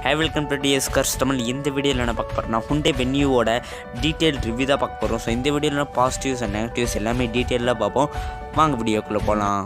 hey welcome to TS customs இந்த வீடியோவில் என்ன பார்க்க போகிறோம்னா ஹுண்டே வென்யூவோட டீட்டெயில் ரிவ்யூ தான் பார்க்க போகிறோம் ஸோ இந்த வீடியோவில் பாசிட்டிவ்ஸ் அண்ட் நெகட்டிவ்ஸ் எல்லாமே டீட்டெயிலாக பார்ப்போம் வாங்க வீடியோக்குள்ளே போகலாம்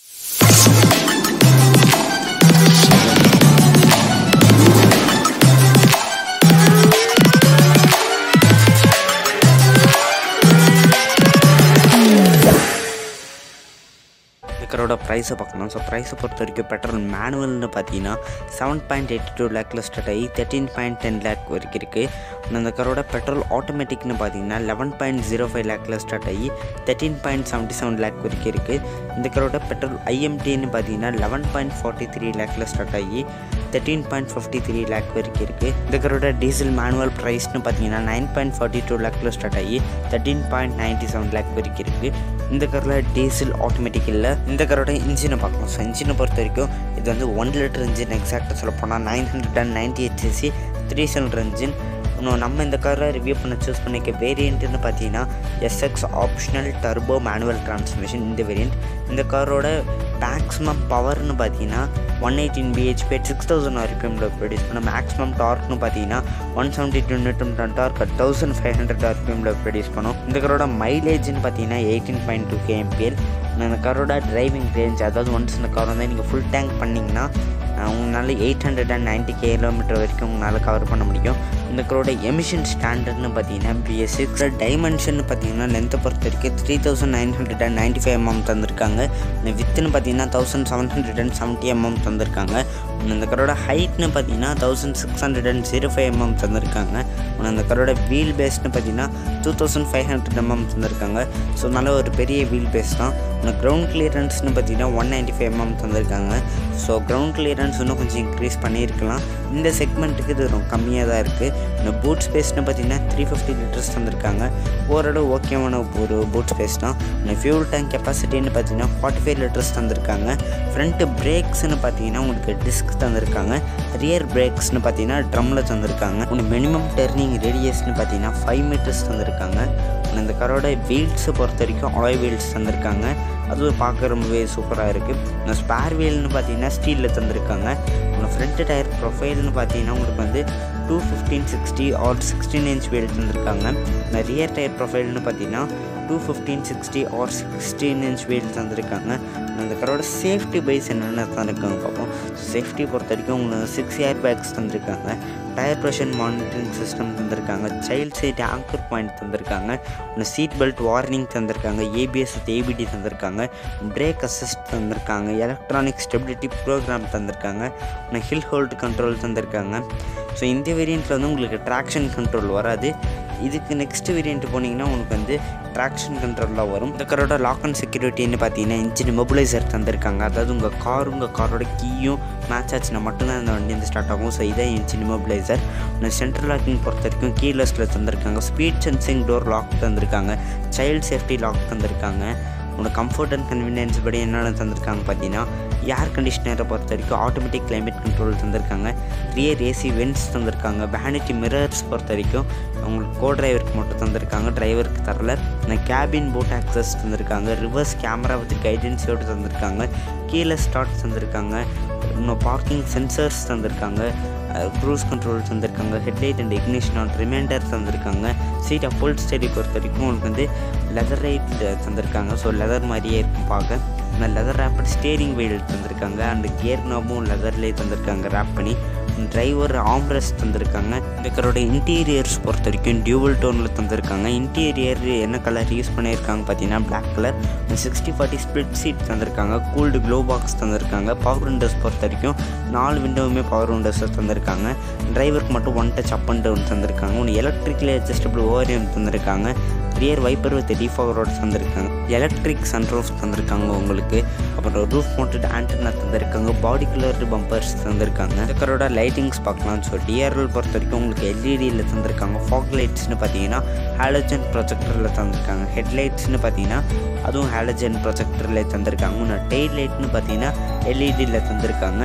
இருக்கிறோட ப்ரைஸை பார்க்கணும் ஸோ ப்ரைஸை பொறுத்த வரைக்கும் பெட்ரோல் மேனுவல்னு பார்த்தீங்கன்னா செவன் பாயிண்ட் எயிட்டி டூ லேக்கில் ஸ்டார்ட் ஆகி தேர்ட்டீன் பாயிண்ட் டென் லேக் வரைக்கும் இருக்குது அந்த காரோட பெட்ரோல் ஆட்டோமேட்டிக்னு பார்த்தீங்கன்னா லெவன் பாயிண்ட் ஜீரோ ஃபைவ் லேக்கில் ஸ்டார்ட் ஆகி thirteen point seventy seven lakh வரைக்கும் இருக்குது இந்த காரோட பெட்ரோல் ஐஎம்டின்னு பார்த்தீங்கன்னா லெவன் பாயிண்ட் ஃபார்ட்டி த்ரீ லேக்கில் ஸ்டார்ட் ஆகி thirteen point fifty three lakh வரைக்கும் இருக்குது இந்த காரோட டீசல் மேனுவல் ப்ரைஸ்னு பார்த்தீங்கன்னா நைன் பாயிண்ட் ஃபார்ட்டி டூ லேக்கில் ஸ்டார்ட் ஆகி thirteen point ninety seven lakh வரைக்கும் இருக்குது இந்த காரில் டீசல் ஆட்டோமேட்டிக் இல்லை இந்த காரோட இன்ஜினை பார்க்கணும் ஸோ இன்ஜினை பொறுத்த வரைக்கும் இது வந்து ஒன் லிட்டர் இன்ஜின் எக்ஸாக்டாக சொல்ல போனால் nine hundred and ninety eight CC three cylinder engine இன்னும் நம்ம இந்த காரை ரிவ்யூ பண்ண சூஸ் பண்ணிக்க வேரியண்ட்டுன்னு பார்த்தீங்கன்னா SX optional turbo manual transmission இந்த வேரியண்ட் இந்த காரோட மேக்ஸிமம் பவர்னு பார்த்தீங்கன்னா one eighteen BHP six thousand ஆர்பிஎம்மில் ப்ரொடியூஸ் பண்ண மேக்ஸிமம் டார்க்னு பார்த்தீங்கன்னா one seventy two newton ton torque thousand five hundred ஆர்பிஎம்மில் ப்ரொடியூஸ் பண்ணும் இந்த காரோட மைலேஜ்னு பார்த்தீங்கன்னா எயிட்டீன் பாயிண்ட் டூ கேஎம்பிஎல் இந்த காரோட டிரைவிங் ரேஞ்ச் அதாவது ஒன்ஸ் இந்த கார் வந்து நீங்கள் ஃபுல் டேங்க் பண்ணிங்கன்னா உங்களால் eight hundred and ninety kilometre வரைக்கும் உங்களால் கவர் பண்ண முடியும் இந்த காரோட எமிஷன் ஸ்டாண்டர்ட்னு பார்த்தீங்கன்னா பிஎஸ் சிக்ஸ் டைமென்ஷன் பார்த்தீங்கன்னா லென்த்தை பொறுத்த வரைக்கும் three thousand nine hundred and ninety five MM தந்திருக்காங்க வித்துன்னு பார்த்தீங்கன்னா thousand seven hundred and seventy MM தந்திருக்காங்க இந்த காரோட ஹைட்னு பார்த்தீங்கன்னா thousand six hundred and zero five MM தந்திருக்காங்க இந்த காரோட வீல் பேஸ்னு பார்த்தீங்கன்னா two thousand five hundred MM தந்திருக்காங்க ஸோ நல்ல ஒரு பெரிய வீல் பேஸ் தான் கிரவுண்ட் கிளியரன்ஸ்னு பார்த்தீங்கன்னா ஒன் நைன்ட்டி ஃபைவ் எம்எம் தந்திருக்காங்க ஸோ கிரவுண்ட் கிளியரன்ஸ் இன்னும் கொஞ்சம் இன்க்ரீஸ் பண்ணியிருக்கலாம் இந்த செக்மெண்ட்டுக்கு இது ரொம்ப கம்மியாக தான் இருக்குது இந்த பூட் ஸ்பேஸ்னு பார்த்தீங்கன்னா த்ரீ ஃபிஃப்டி லிட்டர்ஸ் தந்திருக்காங்க ஓரளவு ஓகேவான ஒரு பூட் ஸ்பேஸ் தான் இந்த ஃபியூல் டேங்க் கெப்பாசிட்டின்னு பார்த்தீங்கன்னா ஃபார்ட்டி ஃபைவ் லிட்டர்ஸ் தந்திருக்காங்க ஃப்ரண்ட்டு பிரேக்ஸ்னு பார்த்தீங்கன்னா உங்களுக்கு டிஸ்க் தந்திருக்காங்க ரியர் பிரேக்ஸ்னு பார்த்தீங்கன்னா ட்ரம்மில் தந்திருக்காங்க உங்களுக்கு மினிமம் டர்னிங் ரேடியஸ்னு பார்த்தீங்கன்னா ஃபைவ் மீட்டர்ஸ் தந்திருக்காங்க இந்த காரோட வீல்ஸை பொறுத்த வரைக்கும் ஆயில் வீல்ஸ் தந்திருக்காங்க அதுவும் பார்க்க ரொம்பவே சூப்பராக இருக்குது இந்த ஸ்பேர் வீல்னு பார்த்தீங்கன்னா ஸ்டீலில் தந்திருக்காங்க உங்கள் ஃப்ரண்ட் டயர் ப்ரொஃபைல்னு பார்த்தீங்கன்னா உங்களுக்கு வந்து two fifteen sixty R sixteen inch wheel தந்திருக்காங்க இந்த ரியர் டயர் ப்ரொஃபைல்னு பார்த்தீங்கன்னா two fifteen sixty R sixteen inch wheel தந்திருக்காங்க அந்த காரோட சேஃப்டி பைஸ் என்னென்ன தந்திருக்காங்க பார்ப்போம் சேஃப்டி பொறுத்த வரைக்கும் உங்களுக்கு சிக்ஸ் ஏர் பேக்ஸ் தந்திருக்காங்க டயர் ப்ரெஷர் மானிட்டரிங் சிஸ்டம் தந்திருக்காங்க சைல்ட் சைட் ஆங்கர் பாயிண்ட் தந்திருக்காங்க ஒன்று சீட் பெல்ட் வார்னிங் தந்திருக்காங்க ஏபிஎஸ் ஏபிடி தந்திருக்காங்க பிரேக் அசிஸ்ட் தந்திருக்காங்க எலக்ட்ரானிக் ஸ்டெபிலிட்டி ப்ரோக்ராம் தந்திருக்காங்க ஒன்று ஹில் ஹோல்டு கண்ட்ரோல் தந்திருக்காங்க ஸோ இந்த வேரியண்ட்டில் வந்து உங்களுக்கு ட்ராக்ஷன் கண்ட்ரோல் வராது இதுக்கு நெக்ஸ்ட் வேரியண்ட் போனீங்கன்னா உங்களுக்கு வந்து ட்ராக்ஷன் கண்ட்ரோலாக வரும் இந்த காரோட லாக் அண்ட் செக்யூரிட்டின்னு பார்த்தீங்கன்னா இன்ஜின் மொபிலைசர் தந்திருக்காங்க அதாவது உங்கள் கார் உங்கள் காரோட கீயும் மேட்ச் ஆச்சுன்னா மட்டும்தான் இந்த வண்டி வந்து ஸ்டார்ட் ஆகும் ஸோ இதான் இன்ஜின் மொபிலைசர் சென்ட்ரல் லாக்கிங் பொறுத்த வரைக்கும் கீலெஸில் தந்திருக்காங்க ஸ்பீட் சென்சிங் டோர் லாக் தந்திருக்காங்க சைல்டு சேஃப்டி லாக் தந்திருக்காங்க உனக்கு கம்ஃபர்ட் அண்ட் கன்வீனியன்ஸ் படி என்னென்ன தந்திருக்காங்க பார்த்தீங்கன்னா ஏர் கண்டிஷனரை பொறுத்த வரைக்கும் ஆட்டோமேட்டிக் கிளைமேட் கண்ட்ரோல் தந்திருக்காங்க ரியர் ஏசி வென்ட்ஸ் தந்திருக்காங்க வேனிட்டி மிரர்ஸ் பொறுத்த வரைக்கும் உங்களுக்கு கோ டிரைவருக்கு மட்டும் தந்திருக்காங்க டிரைவருக்கு தரல இந்த கேபின் போட் ஆக்சஸ் தந்திருக்காங்க ரிவர்ஸ் கேமரா வித் கைடன்ஸோடு தந்திருக்காங்க கீழே ஸ்டார்ட் தந்திருக்காங்க இன்னும் பார்க்கிங் சென்சர்ஸ் தந்திருக்காங்க க்ரூஸ் கண்ட்ரோல் தந்திருக்காங்க headlight and ignition on reminder தந்திருக்காங்க சீட் அப்போல்ட் ஸ்டடி பொறுத்த வரைக்கும் உங்களுக்கு வந்து லெதர் ரைட் தந்திருக்காங்க ஸோ லெதர் மாதிரியே இருக்கும் பார்க்க இந்த லெதர் ரேப்பட் ஸ்டேரிங் வீல் தந்திருக்காங்க அண்ட் கியர் நாபும் லெதர்லேயே தந்திருக்காங்க ரேப் பண்ணி டிரைவர் ஆம்ரெஸ் தந்திருக்காங்க இந்த காரோட இன்டீரியர்ஸ் பொறுத்த வரைக்கும் டியூவல் டோனில் தந்திருக்காங்க இன்டீரியர் என்ன கலர் யூஸ் பண்ணியிருக்காங்க பார்த்தீங்கன்னா black colour sixty forty split seat தந்திருக்காங்க கூல்டு க்ளோ பாக்ஸ் தந்திருக்காங்க பவர் விண்டோஸ் பொறுத்த வரைக்கும் நாலு விண்டோவுமே பவர் விண்டோஸை தந்திருக்காங்க டிரைவருக்கு மட்டும் one touch up and down தந்திருக்காங்க ஒன்று எலக்ட்ரிக்கலி அட்ஜஸ்டபிள் ஓவரியம் தந்திருக்காங்க ரியர் வைப்பர் வித் டிஃபவரோட தந்திருக்காங்க எலக்ட்ரிக் சன்ரூஃப் தந்திருக்காங்க உங்களுக்கு அப்புறம் ரூஃப் மவுண்டட் ஆண்டனா தந்திருக்காங்க பாடி கலர்டு பம்பர்ஸ் தந்திருக்காங்க இந்த காரோட லைட்டிங்ஸ் பார்க்கலாம் ஸோ டிஆர்எல் பொறுத்த வரைக்கும் உங்களுக்கு எல்இடியில் தந்திருக்காங்க ஃபாக் லைட்ஸ்னு பார்த்தீங்கன்னா ஹாலஜன் ப்ரொஜெக்டரில் தந்திருக்காங்க ஹெட்லைட்ஸ்னு பார்த்தீங்கன்னா அதுவும் ஹாலஜன் ப்ரொஜெக்டரில் தந்திருக்காங்க இன்னும் டெய்ல் லைட்னு பார்த்தீங்கன்னா எல்இடியில் தந்திருக்காங்க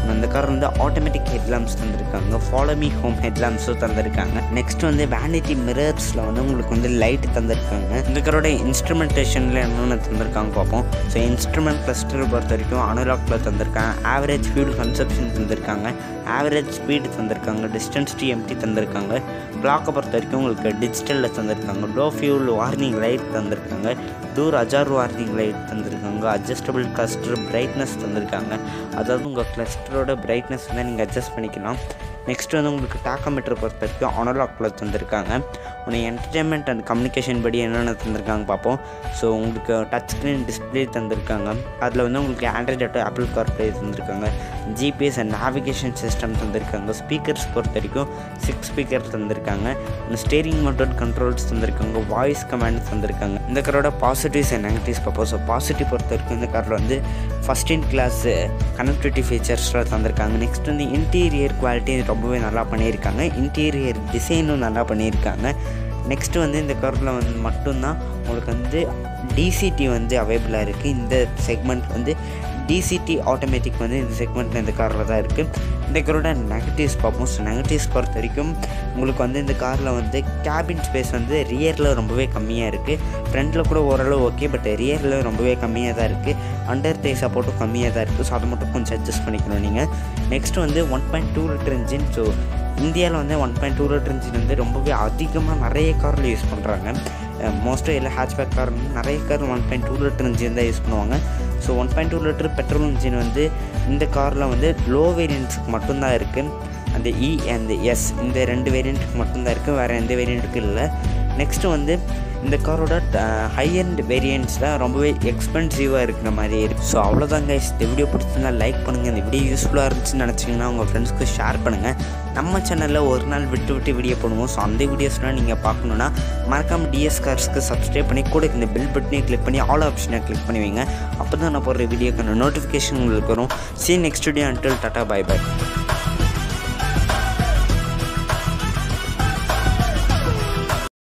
அந்த கார் வந்து ஆட்டோமேட்டிக் ஹெட்லாம்ப்ஸ் தந்திருக்காங்க ஃபாலோ மீ ஹோம் ஹெட்லாம்ப்ஸும் தந்திருக்காங்க நெக்ஸ்ட் வந்து வேனிட்டி மிரர்ஸில் வந்து உங்களுக்கு வந்து லைட் தந்திருக்காங்க இந்த காரோட இன்ஸ்ட்ருமெண்டேஷனில் என்னென்ன தந்திருக்காங்க பார்ப்போம் ஸோ இன்ஸ்ட்ருமெண்ட் கிளஸ்டர் பொறுத்த வரைக்கும் அனுலாக்ல தந்திருக்காங்க ஆவரேஜ் ஃபியூல் கன்சப்ஷன் தந்திருக்காங்க ஆவரேஜ் ஸ்பீடு தந்திருக்காங்க டிஸ்டன்ஸ் டிஎம்டி தந்திருக்காங்க கிளாக்கை பொறுத்த வரைக்கும் உங்களுக்கு டிஜிட்டலில் தந்திருக்காங்க லோ ஃபியூல் வார்னிங் லைட் தந்திருக்காங்க டூர் அஜார் வார்னிங் லைட் தந்திருக்காங்க அட்ஜஸ்டபிள் கிளஸ்டர் பிரைட்னஸ் தந்திருக்காங்க அதாவது உங்கள் கிளஸ்டரோட பிரைட்னஸ் வந்து நீங்கள் அட்ஜஸ்ட் பண்ணிக்கலாம் நெக்ஸ்ட் வந்து உங்களுக்கு டாக்கோமீட்டர் பொறுத்த வரைக்கும் அனலாக்ல தந்திருக்காங்க உனக்கு என்டர்டெயின்மெண்ட் அண்ட் கம்யூனிகேஷன் படி என்னென்ன தந்திருக்காங்க பார்ப்போம் ஸோ உங்களுக்கு டச் ஸ்க்ரீன் டிஸ்பிளே தந்திருக்காங்க அதில் வந்து உங்களுக்கு ஆண்ட்ராய்ட் ஆட்டோ ஆப்பிள் கார்ப்ளே தந்திருக்காங்க ஜிபிஎஸ் அண்ட் நேவிகேஷன் சிஸ்டம் தந்திருக்காங்க ஸ்பீக்கர்ஸ் பொறுத்த வரைக்கும் சிக்ஸ் ஸ்பீக்கர் தந்திருக்காங்க ஸ்டேரிங் மோட்டர் கண்ட்ரோல்ஸ் தந்திருக்காங்க வாய்ஸ் கமாண்ட் தந்திருக்காங்க இந்த காரோட பாசிட்டிவ்ஸ் அண்ட் நெகட்டிவ்ஸ் பார்ப்போம் ஸோ பாசிட்டிவ் பொறுத்த வரைக்கும் இந்த காரில் வந்து ஃபஸ்ட் இன் கிளாஸ் கனெக்டிவிட்டி ஃபீச்சர்ஸ்லாம் தந்திருக்காங்க நெக்ஸ்ட் வந்து இன்டீரியர் குவாலிட்டி ரொம்பவே நல்லா பண்ணியிருக்காங்க இன்டீரியர் டிசைனும் நல்லா பண்ணியிருக்காங்க நெக்ஸ்ட்டு வந்து இந்த காரில் வந்து மட்டும்தான் உங்களுக்கு வந்து டிசிடி வந்து அவைபிளாக இருக்குது இந்த செக்மெண்ட் வந்து டிசிடி ஆட்டோமேட்டிக் வந்து இந்த செக்மெண்ட்டில் இந்த காரில் தான் இருக்குது இந்த காரோட நெகட்டிவ்ஸ் பார்ப்போம் ஸோ நெகட்டிவ்ஸ் பொறுத்த வரைக்கும் உங்களுக்கு வந்து இந்த காரில் வந்து கேபின் ஸ்பேஸ் வந்து ரியரில் ரொம்பவே கம்மியாக இருக்குது ஃப்ரண்ட்டில் கூட ஓரளவு ஓகே பட் ரியரில் ரொம்பவே கம்மியாக தான் இருக்குது அண்டர் தே சப்போர்ட்டும் கம்மியாக தான் இருக்குது ஸோ அதை மட்டும் கொஞ்சம் அட்ஜஸ்ட் பண்ணிக்கணும் நீங்கள் நெக்ஸ்ட் வந்து one point two litre engine so இந்தியாவில் வந்து one point two litre engine வந்து ரொம்பவே அதிகமாக நிறைய காரில் யூஸ் பண்ணுறாங்க மோஸ்ட்டாக எல்லா ஹேட்ச்பேக் கார் வந்து நிறைய car one point two litre engine தான் யூஸ் பண்ணுவாங்க so one point two litre petrol engine வந்து இந்த காரில் வந்து லோ வேரியன்ட்ஸுக்கு மட்டும்தான் இருக்குது அந்த இ அந்த எஸ் இந்த ரெண்டு வேரியண்ட்டுக்கு மட்டும்தான் இருக்குது வேறு எந்த வேரியண்ட்டுக்கும் இல்லை நெக்ஸ்ட்டு வந்து இந்த காரோட ஹை அண்ட் வேரியண்ட்ஸில் ரொம்பவே எக்ஸ்பென்சிவாக இருக்கிற மாதிரி இருக்குது ஸோ அவ்வளோதாங்க இந்த வீடியோ பிடிச்சிருந்தா லைக் பண்ணுங்கள் இந்த வீடியோ யூஸ்ஃபுல்லாக இருந்துச்சுன்னு நினச்சிங்கன்னா உங்கள் ஃப்ரெண்ட்ஸ்க்கு ஷேர் பண்ணுங்கள் நம்ம சேனலில் ஒரு நாள் விட்டு விட்டு வீடியோ போடுவோம் ஸோ அந்த வீடியோஸ்லாம் நீங்கள் பார்க்கணுன்னா மறக்காமல் டிஎஸ் கார்ஸ்க்கு சப்ஸ்கிரைப் பண்ணி கூட இந்த பெல் பட்டனையும் கிளிக் பண்ணி ஆல் ஆப்ஷனை கிளிக் பண்ணி வைங்க அப்போ தான் நான் போடுற வீடியோக்கான நோட்டிஃபிகேஷன் உங்களுக்கு வரும் see next video until tata bye by